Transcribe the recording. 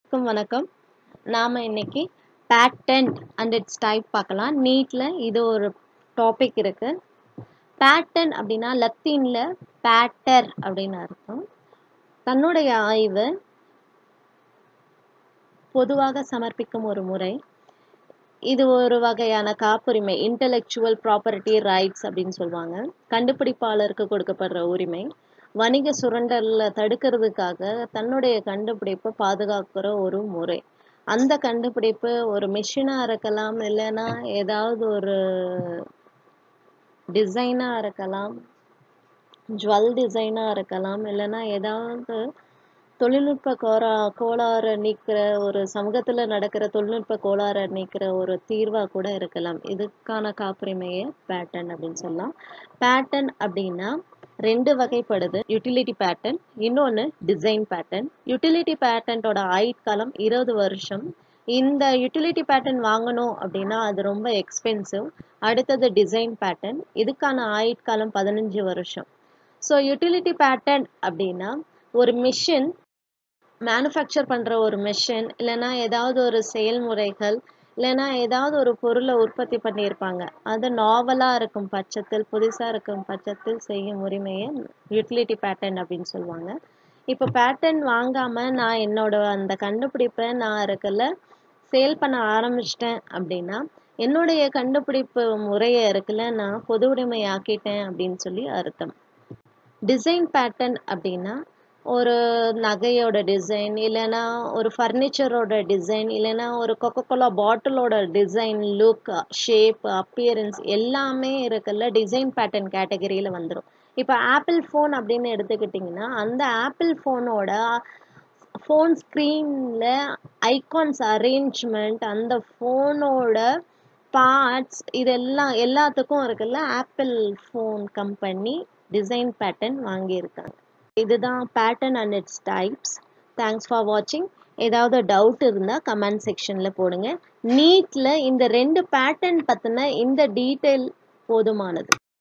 அனைவருக்கும் வணக்கம் நாம் இன்னைக்கு பேட்டன்ட் அண்ட் இட்ஸ் டைப் பார்க்கலாம் நீட்டில் இது ஒரு டாபிக் இருக்கு பேட்டன் அப்படின்னா லத்தீனில் பேட்டர் அப்படின்னு அர்த்தம் தன்னுடைய ஆய்வு பொதுவாக சமர்ப்பிக்கும் ஒரு முறை இது ஒரு வகையான காப்புரிமை இன்டலெக்சுவல் ப்ராப்பர்ட்டி ரைட்ஸ் அப்படின்னு சொல்லுவாங்க கண்டுபிடிப்பாளருக்கு கொடுக்கப்படுற உரிமை வணிக சுரண்டல்ல தடுக்கிறதுக்காக தன்னுடைய கண்டுபிடிப்பை பாதுகாக்கிற ஒரு முறை அந்த கண்டுபிடிப்பு ஒரு மிஷினாக இருக்கலாம் இல்லைன்னா ஏதாவது ஒரு டிசைனாக இருக்கலாம் ஜுவல் டிசைனாக இருக்கலாம் இல்லைன்னா ஏதாவது தொழில்நுட்ப கோரா கோளாறு நீக்கிற ஒரு சமூகத்தில் நடக்கிற தொழில்நுட்ப கோளாறை நீக்கிற ஒரு தீர்வாக கூட இருக்கலாம் இதுக்கான காப்புரிமையை பேட்டன் அப்படின்னு சொல்லலாம் பேட்டன் அப்படின்னா ரெண்டு வகைப்படுது யூட்டிலிட்டி பேட்டன் இன்னொன்று டிசைன் பேட்டன் யூட்டிலிட்டி பேட்டன்ட்டோட ஆயுட்காலம் இருபது வருஷம் இந்த யூட்டிலிட்டி பேட்டன் வாங்கணும் அப்படின்னா அது ரொம்ப எக்ஸ்பென்சிவ் அடுத்தது டிசைன் பேட்டன் இதுக்கான ஆயுட்காலம் பதினஞ்சு வருஷம் ஸோ யூட்டிலிட்டி பேட்டன் அப்படின்னா ஒரு மிஷின் மேனுஃபேக்சர் பண்ணுற ஒரு மிஷின் இல்லைன்னா ஏதாவது ஒரு செயல்முறைகள் இல்லைன்னா ஏதாவது ஒரு பொருளை உற்பத்தி பண்ணியிருப்பாங்க அது நாவலாக இருக்கும் பட்சத்தில் புதுசாக இருக்கும் பட்சத்தில் செய்யும் உரிமையை யூட்டிலிட்டி பேட்டன் அப்படின்னு சொல்லுவாங்க இப்போ பேட்டன் வாங்காமல் நான் என்னோட அந்த கண்டுபிடிப்பை நான் இருக்கல சேல் பண்ண ஆரம்பிச்சிட்டேன் அப்படின்னா என்னுடைய கண்டுபிடிப்பு முறையை இருக்குல்ல நான் பொது உடைமை ஆக்கிட்டேன் அப்படின்னு சொல்லி அர்த்தம் டிசைன் பேட்டன் அப்படின்னா ஒரு நகையோட டிசைன் இல்லைன்னா ஒரு ஃபர்னிச்சரோட டிசைன் இல்லைன்னா ஒரு கொக்கோலா பாட்டிலோட டிசைன் லுக் ஷேப் அப்பியரன்ஸ் எல்லாமே இருக்குல்ல டிசைன் பேட்டர்ன் கேட்டகரியில் வந்துடும் இப்போ ஆப்பிள் ஃபோன் அப்படின்னு எடுத்துக்கிட்டிங்கன்னா அந்த ஆப்பிள் ஃபோனோட ஃபோன் ஸ்க்ரீனில் ஐகான்ஸ் அரேஞ்ச்மெண்ட் அந்த ஃபோனோட பார்ட்ஸ் இதெல்லாம் எல்லாத்துக்கும் இருக்குல்ல Apple phone company design pattern வாங்கியிருக்காங்க இதுதான் pattern and its types thanks for வாட்சிங் ஏதாவது டவுட் இருந்தால் கமெண்ட் செக்ஷனில் போடுங்க நீட்டில் இந்த ரெண்டு பேட்டர்ன் பற்றின இந்த டீட்டெயில் போதுமானது